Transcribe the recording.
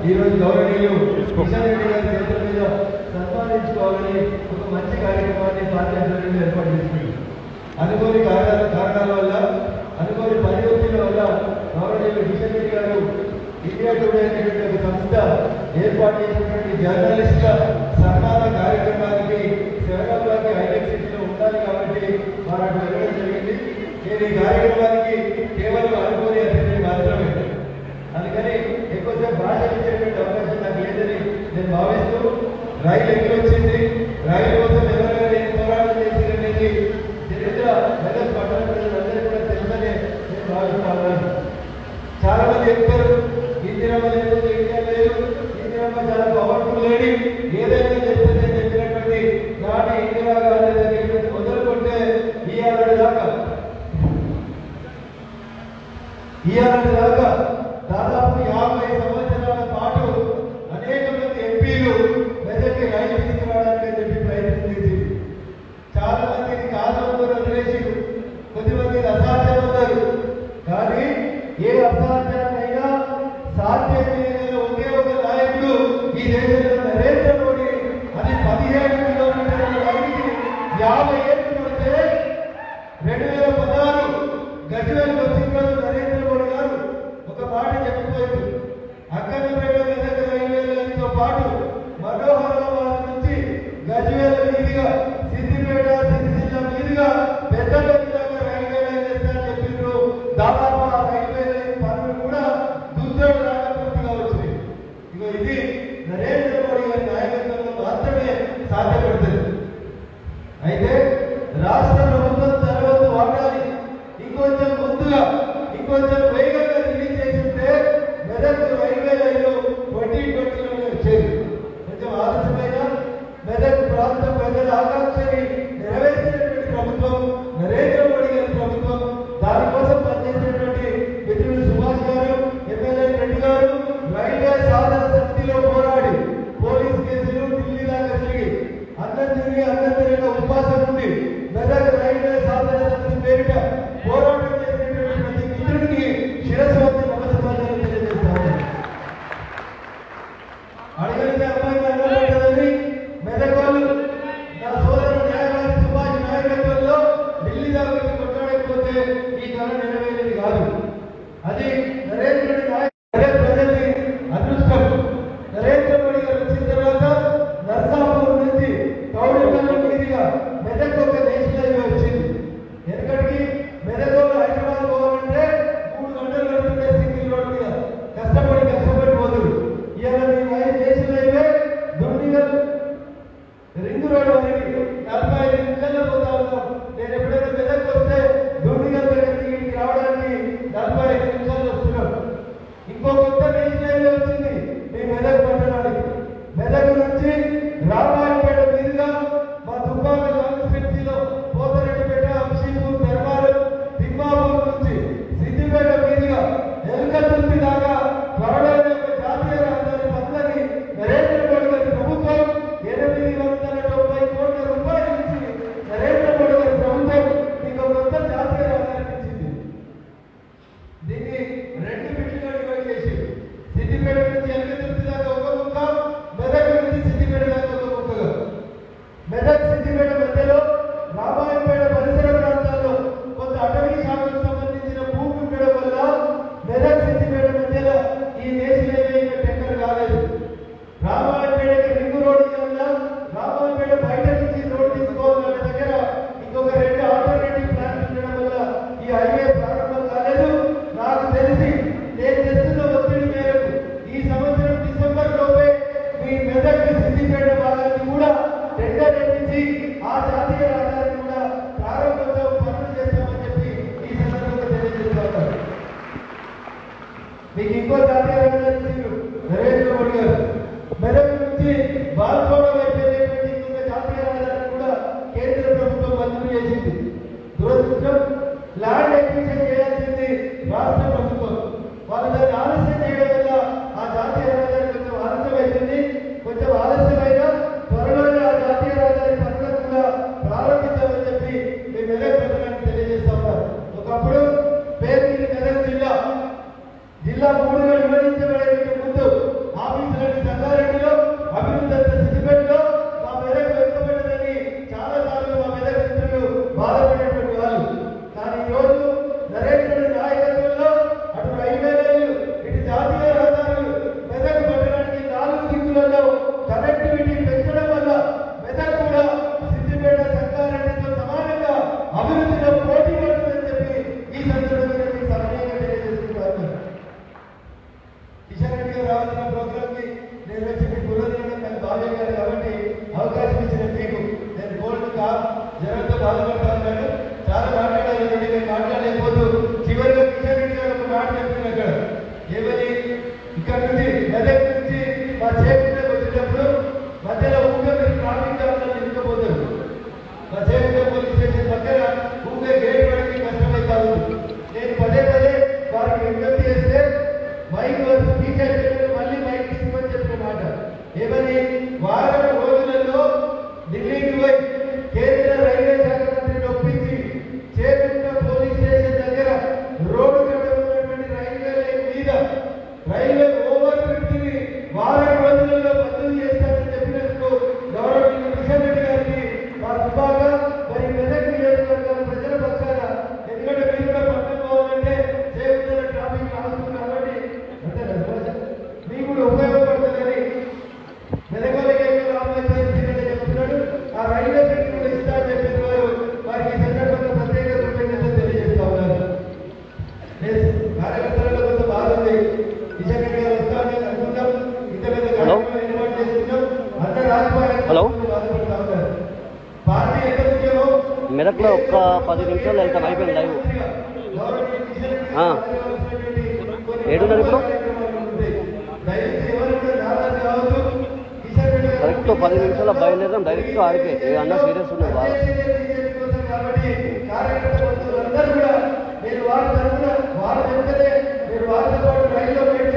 ఈ రోజు గౌరవనీయులు కిషన్ రెడ్డి గారి చేతుల మీద సన్మానించుకోవాలని ఒక మంచి కార్యక్రమాన్ని పార్టీ ఆధ్వర్యంలో ఏర్పాటు చేసింది అనుకోని కారణాల కారణాల వల్ల అనుకోని పరిస్థితుల వల్ల గౌరవనీయులు కిషన్ రెడ్డి గారు ఇండియా టుడే అనేటువంటి ఒక సంస్థ ఏర్పాటు చేసినటువంటి జర్నలిస్టుల సన్మాన కార్యక్రమానికి శరణంలోకి హైటెక్ సిటీలో ఉండాలి కాబట్టి వారు అటు వెళ్ళడం జరిగింది నేను ఈ కార్యక్రమానికి కేవలం అనుకోని అతిథి మాత్రమే అందుకని ఎక్కువసేపు భాష ఇచ్చేటువంటి అవకాశం నాకు లేదని నేను భావిస్తూ రైలు ఎక్కడ వచ్చింది రైలు కోసం ఎవరైనా ఏం పోరాటం చేసిందనేది చరిత్ర మెదక్ పట్టణ ప్రజలందరికీ కూడా తెలుసని నేను భావిస్తా ఉన్నాను చాలా మంది చెప్తారు ఇందిరమ్మ లేదు ఇండియా లేదు ఇందిరమ్మ చాలా పవర్ఫుల్ లేడీ ఏదైనా చెప్తే చెప్పినటువంటి నాటి ఇందిరా గాంధీ దగ్గర మొదలుకుంటే ఇవాళ దాకా ఇవాళ దాకా దాదాపు యాభై సంవత్సరాల పాటు అనేక మంది ఎంపీలు మెదక్కి రైలు తీసుకురావడానికి అని చెప్పి ప్రయత్నం చేసి చాలా మంది ఇది కాదు వదిలేసి కొద్దిమంది ఇది అసాధ్యం ఉన్నారు కానీ ఏ అసాధ్యాన్నైనా సాధ్యమైన ఒకే ఒక నాయకుడు ఈ దేశంలో నరేంద్ర మోడీ అది పదిహేడు కిలోమీటర్ల రైలుకి యాభై ఏళ్ళు పడితే రెండు వేల పదహారు గజవేలు వచ్చిన రోజు నరేంద్ర మోడీ గారు ఒక మాట చెప్పిపోయింది అక్కడిపేట మెదక్ రైల్వేలతో పాటు మనోహరాబాద్ నుంచి గజవేల మీదుగా సిద్దిపేట సిద్దిజిల్లా మీదుగా పెద్దపల్లి దాకా రైల్వే లైన్ వేస్తారని చెప్పిండ్రు దాదాపు ఆ రైల్వే లైన్ పనులు కూడా దుద్దడు దాకా పూర్తిగా వచ్చినాయి ఇగో ఇది నరేంద్ర మోడీ గారి నాయకత్వంలో మాత్రమే సాధ్యపడుతుంది అయితే రాష్ట్ర ప్రభుత్వం తర్వాత వాడాలి ఇంకొంచెం ముందుగా ఇంకొంచెం వేగంగా రిలీజ్ చేస్తుంటే మెదక్ రైల్వే లైన్ ట్వంటీ ట్వంటీలోనే వచ్చేది కొంచెం ఆలస్యమైన మెదక్ ప్రాంత ప్రజల ఆకాంక్షని నెరవేర్చినటువంటి ప్రభుత్వం నరేంద్ర మోడీ గారి ప్రభుత్వం దానికోసం పనిచేసినటువంటి మిత్రులు సుభాష్ గారు ఎమ్మెల్యే రెడ్డి గారు రైల్వే సాధన సమితిలో పోరాడి పోలీస్ కేసులు ఢిల్లీ దాకా తిరిగి అన్నం తిరిగి అన్నం తిరిగిన ఉపవాసం నుండి మెదక్ రైల్వే సాధన సమితి పేరిట పోరాటం చేసినటువంటి ప్రతి మిత్రుడికి శిరస్సు వంచి నమస్కారాలు తెలియజేస్తాను అడగలిగిన అమ్మాయికి అన్నపడ్డదని మెదక్ వాళ్ళు నా సోదరుడు న్యాయవాది సుభాష్ నాయకత్వంలో ఢిల్లీ దాకా వెళ్ళి కొట్లాడకపోతే ఈ కళ నెరవేరేది కాదు అది నరేంద్రుడి నాయక మెదక్ ప్రజల్ని అదృష్టం నరేంద్ర మోడీ గారు వచ్చిన తర్వాత నర్సాపూర్ నుంచి కౌడిపల్లి మీదుగా మెదక్ ఒక నేషనల్ హైవే వచ్చింది ఎందుకంటే మెదక్ వాళ్ళు హైదరాబాద్ పోవాలంటే మూడు గంటలు గడుపుతుంటే సింగిల్ రోడ్ మీద కష్టపడి కష్టపడి పోదురు ఇవాళ మీ high- national highway Dundigal ring road వరకు నలభై ఐదు నిమిషాల్లో పోతా ఉన్నాం నేను ఎప్పుడైనా మెదక్ వస్తే దుండిగల్ దగ్గరికి ఇక్కడికి రావడానికి నలభై ఐదు నిమిషాలు వస్తున్నాం ఇంకో కొత్త నేషనల్ హైవే వచ్చింది మీ మెదక్ పట్టణానికి మెదక్ నుంచి రామాయణపేట మీదుగా మా దుబ్బాక కాన్స్టిట్యున్సీలో పోతరెడ్డిపేట అంశీపూర్ ధర్మారం తిమ్మాపూర్ నుంచి సిద్దిపేట మీదుగా ఎల్కతుర్తి దాకా త్వరలోనే ఒక జాతీయ రహదారి పనులని నరేంద్ర మోడీ గారి ప్రభుత్వం ఎనిమిది వందల తొంభై కోట్ల రూపాయలు ఇచ్చి నరేంద్ర మోడీ గారి ప్రభుత్వం మీకు ఒక కొత్త జాతీయ రహదారి ఇచ్చింది దీన్ని రెండు బిడ్డలుగా డివైడ్ చేసి సిద్దిపేట నుంచి ఎల్కతుర్తి దాకా ఒక ముక్క మెదక్ నుంచి సిద్దిపేట దాకా ఒక ముక్కగా మెదక్ సిద్దిపేట మధ్యలో రామాయణపేట పరిసర ప్రాంతాల్లో కొంత అటవీ శాఖకు సంబంధించిన భూమి ఉండడం వల్ల మెదక్ సిద్దిపేట మధ్యలో ఈ నేషనల్ హైవే ఇంకా టెండర్ కాలేదు రామాయణపేటకి రింగ్ రోడ్ ఇవ్వాలన్నా రామాయణపేట బయట నుంచి రోడ్ తీసుకోవాలన్న దగ్గర ఇంకొక రెండు ఆల్టర్నేటివ్ ప్లాన్స్ ఉండడం వల్ల ఈ హైవే ప్రారంభం కాలేదు నాకు తెలిసి నేను తెస్తున్న ఒత్తిడి మేరకు ఈ సంవత్సరం డిసెంబర్ లోపే మీ మెదక్ సిద్దిపేట భాగాన్ని కూడా టెండర్ ఇప్పించి ఆ జాతీయ రహదారిని కూడా ప్రారంభోత్సవం పనులు చేస్తామని చెప్పి ఈ సందర్భంగా తెలియజేస్తున్నారు మీకు ఇంకో జాతీయ రహదారి ఇచ్చిండ్రు నరేంద్ర మోడీ గారు మెదక్ నుంచి బాల్కోట వైపు వెళ్ళేటువంటి ఇంకొక జాతీయ రహదారిని కూడా కేంద్ర ప్రభుత్వం మంజూరు చేసింది దురదృష్టం ల్యాండ్ ఎక్విజిషన్ చేయాల్సింది రాష్ట్ర ప్రభుత్వం వాళ్ళు దాన్ని ఆలస్యం చేయడం వల్ల ఆ జాతీయ రహదారి కొంచెం ఆలస్యం అవుతుంది కొంచెం ఆలస్యమైన త్వరలోనే ఆ జాతీయ రహదారి పనులను కూడా ప్రారంభించామని చెప్పి మేము మెదక్ పట్టణానికి తెలియజేస్తా ఉన్నారు ఒకప్పుడు పేరు మెదక్ జిల్లా జిల్లా మూడుగా విభజించబడి మెదక్లో ఒక్క పది నిమిషాలు వెళ్తాం అయిపోయింది లైవ్ ఆ. ఏడున్నర ఇప్పుడు కరెక్ట్ పది నిమిషాలు బయలుదేరాం డైరెక్ట్ ఆడికే ఏ అన్న సీరియస్ ఉన్నది బాగా కాబట్టి కార్యకర్తలు అందరూ కూడా మీరు వారి తరఫున వారి వెంటనే మీరు వారితో పాటు రైల్లో పెట్టి